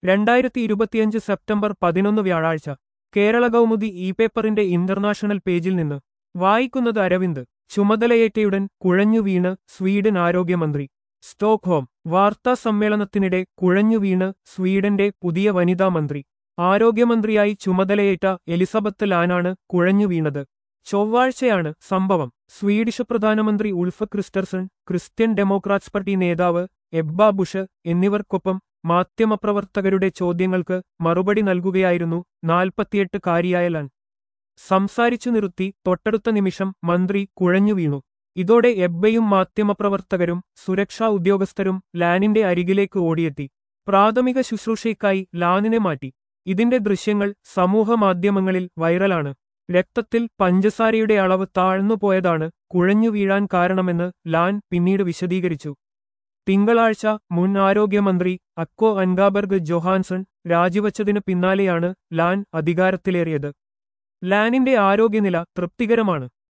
രണ്ടായിരത്തി ഇരുപത്തിയഞ്ച് സെപ്റ്റംബർ പതിനൊന്ന് വ്യാഴാഴ്ച കേരള കൗമുദി ഇ പേപ്പറിന്റെ ഇന്റർനാഷണൽ പേജിൽ നിന്ന് വായിക്കുന്നത് അരവിന്ദ് ചുമതലയേറ്റയുടൻ കുഴഞ്ഞു വീണ് സ്വീഡൻ ആരോഗ്യമന്ത്രി സ്റ്റോക്ക്ഹോം വാർത്താ സമ്മേളനത്തിനിടെ കുഴഞ്ഞു വീണ് സ്വീഡന്റെ പുതിയ വനിതാ മന്ത്രി ആരോഗ്യമന്ത്രിയായി ചുമതലയേറ്റ എലിസബത്ത് ലാനാണ് കുഴഞ്ഞു വീണത് ചൊവ്വാഴ്ചയാണ് സംഭവം സ്വീഡിഷ് പ്രധാനമന്ത്രി Ulf Kristersson Christian Democrats party നേതാവ് എബ്ബ ബുഷ് എന്നിവർക്കൊപ്പം മാധ്യമപ്രവർത്തകരുടെ ചോദ്യങ്ങൾക്ക് മറുപടി നൽകുകയായിരുന്നു നാൽപ്പത്തിയെട്ട് കാരിയായ ലാൻ സംസാരിച്ചു നിർത്തി തൊട്ടടുത്ത നിമിഷം മന്ത്രി കുഴഞ്ഞു വീണു ഇതോടെ എബ്ബയും മാധ്യമപ്രവർത്തകരും സുരക്ഷാ ഉദ്യോഗസ്ഥരും ലാനിന്റെ അരികിലേക്ക് ഓടിയെത്തി പ്രാഥമിക ശുശ്രൂഷയ്ക്കായി ലാനിനെ മാറ്റി ഇതിന്റെ ദൃശ്യങ്ങൾ സമൂഹമാധ്യമങ്ങളിൽ വൈറലാണ് രക്തത്തിൽ പഞ്ചസാരയുടെ അളവ് താഴ്ന്നുപോയതാണ് കുഴഞ്ഞു വീഴാൻ കാരണമെന്ന് ലാൻ പിന്നീട് വിശദീകരിച്ചു തിങ്കളാഴ്ച മുൻ ആരോഗ്യമന്ത്രി അക്കോ അൻഗാബർഗ് ജൊഹാൻസൺ രാജിവച്ചതിനു പിന്നാലെയാണ് ലാൻ അധികാരത്തിലേറിയത് ലാനിന്റെ ആരോഗ്യനില തൃപ്തികരമാണ്